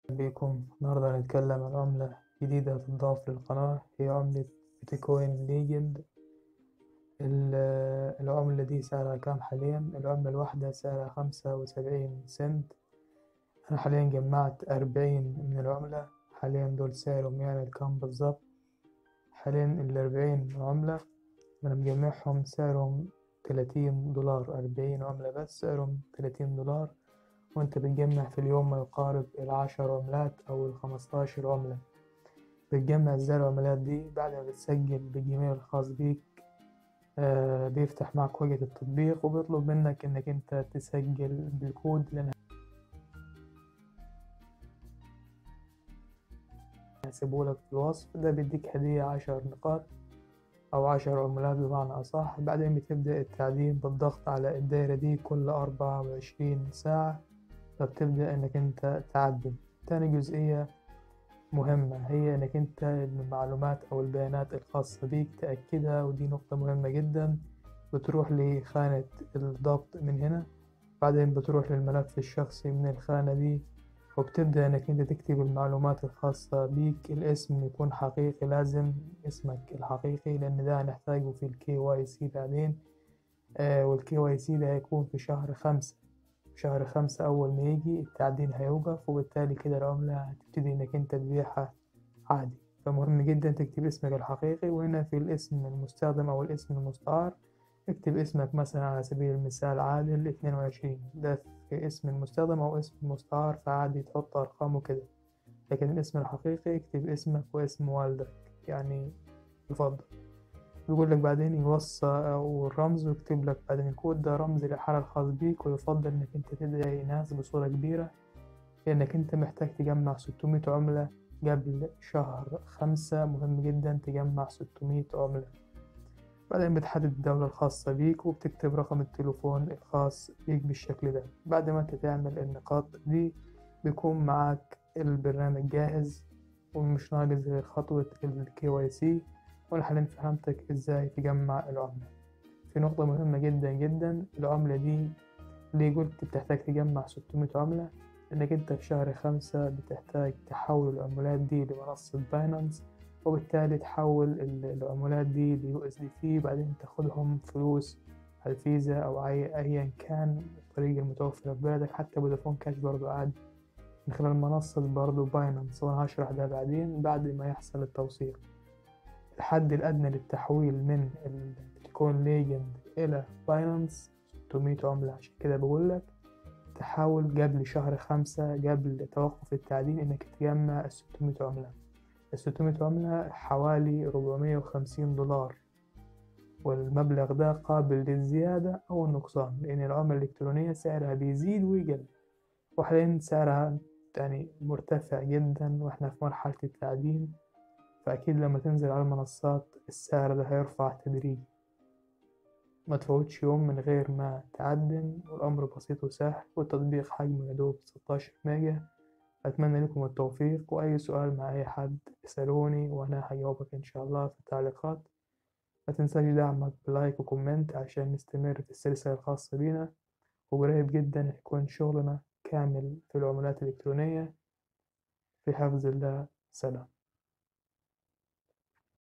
بيكم النهاردة هنتكلم عن عملة جديدة هتضاف للقناة هي عملة بيتكوين ليجند ال- العملة دي سعرها كام حاليا العملة الواحدة سعرها خمسة وسبعين سنت أنا حاليا جمعت أربعين من العملة حاليا دول سعرهم يعمل كام بالظبط حاليا الأربعين عملة أنا مجمعهم سعرهم تلاتين دولار أربعين عملة بس سعرهم تلاتين دولار وأنت بتجمع في اليوم ما يقارب العشر عملات أو الخمستاشر عملة بتجمع ازاي العملات دي بعد ما بتسجل بالجيميل الخاص بيك آه بيفتح معك واجهة التطبيق وبيطلب منك إنك أنت تسجل بالكود اللي أنا هسيبهولك في الوصف ده بيديك هدية عشر نقاط أو عشر عملات بمعنى أصح بعدين بتبدأ التعدين بالضغط على الدايرة دي كل أربعة وعشرين ساعة فبتبدأ إنك أنت تعدل تاني جزئية مهمة هي إنك أنت المعلومات أو البيانات الخاصة بيك تأكدها ودي نقطة مهمة جدا بتروح لخانة الضبط من هنا بعدين بتروح للملف الشخصي من الخانة دي وبتبدأ إنك أنت تكتب المعلومات الخاصة بيك الاسم يكون حقيقي لازم اسمك الحقيقي لأن ده هنحتاجه في الكي واي سي بعدين آه والكي واي سي ده هيكون في شهر خمسة شهر خمسة أول ما يجي التعدين هيوقف وبالتالي كده العملة هتبتدي إنك أنت تبيعها عادي فمهم جدا تكتب اسمك الحقيقي وهنا في الاسم المستخدم أو الاسم المستعار اكتب اسمك مثلا على سبيل المثال عادل اتنين وعشرين ده في اسم المستخدم أو اسم المستعار فعادي تحط أرقام وكده لكن الاسم الحقيقي اكتب اسمك واسم والدك يعني يفضل بيقول لك بعدين يوصى أو الرمز ويكتب لك بعدين الكود ده رمز للحالة الخاص بيك ويفضل إنك أنت تدعي ناس بصورة كبيرة لأنك أنت محتاج تجمع ستمية عملة قبل شهر خمسة مهم جدا تجمع ستمية عملة بعدين بتحدد الدولة الخاصة بيك وبتكتب رقم التليفون الخاص بيك بالشكل ده بعد ما انت تعمل النقاط دي بيكون معاك البرنامج جاهز ومش ناقص غير خطوة ال KYC وأنا حاليا فهمتك ازاي تجمع العملة في نقطة مهمة جدا جدا العملة دي ليه قلت بتحتاج تجمع ستمية عملة إنك أنت في شهر خمسة بتحتاج تحول العملات دي لمنصة باينانس وبالتالي تحول العملات دي ل USDT بعدين تاخدهم فلوس على الفيزا أو أي أيا كان الطريقة المتوفرة في بلدك حتى فودافون كاش برضو عادي من خلال منصة برضو باينانس وأنا هشرح ده بعدين بعد ما يحصل التوثيق الحد الأدنى للتحويل من البيتكوين ليجند إلى باينانس 600 عملة عشان كده بقولك تحاول قبل شهر خمسة قبل توقف التعدين إنك تجمع الستمية عملة الستمية عملة حوالي ربعمية وخمسين دولار والمبلغ ده قابل للزيادة أو النقصان لأن العملة الإلكترونية سعرها بيزيد ويقل وحاليا سعرها يعني مرتفع جدا وإحنا في مرحلة التعدين فأكيد لما تنزل على المنصات السعر ده هيرفع تدريجي ما تفوتش يوم من غير ما تعدن والأمر بسيط وسهل والتطبيق حجمه يدوب ستاشر ميجا أتمنى لكم التوفيق وأي سؤال مع أي حد اسألوني وأنا هجاوبك إن شاء الله في التعليقات ما تنساش دعمك بلايك وكومنت عشان نستمر في السلسلة الخاصة بينا وقريب جدا هيكون شغلنا كامل في العملات الإلكترونية في حفظ الله سلام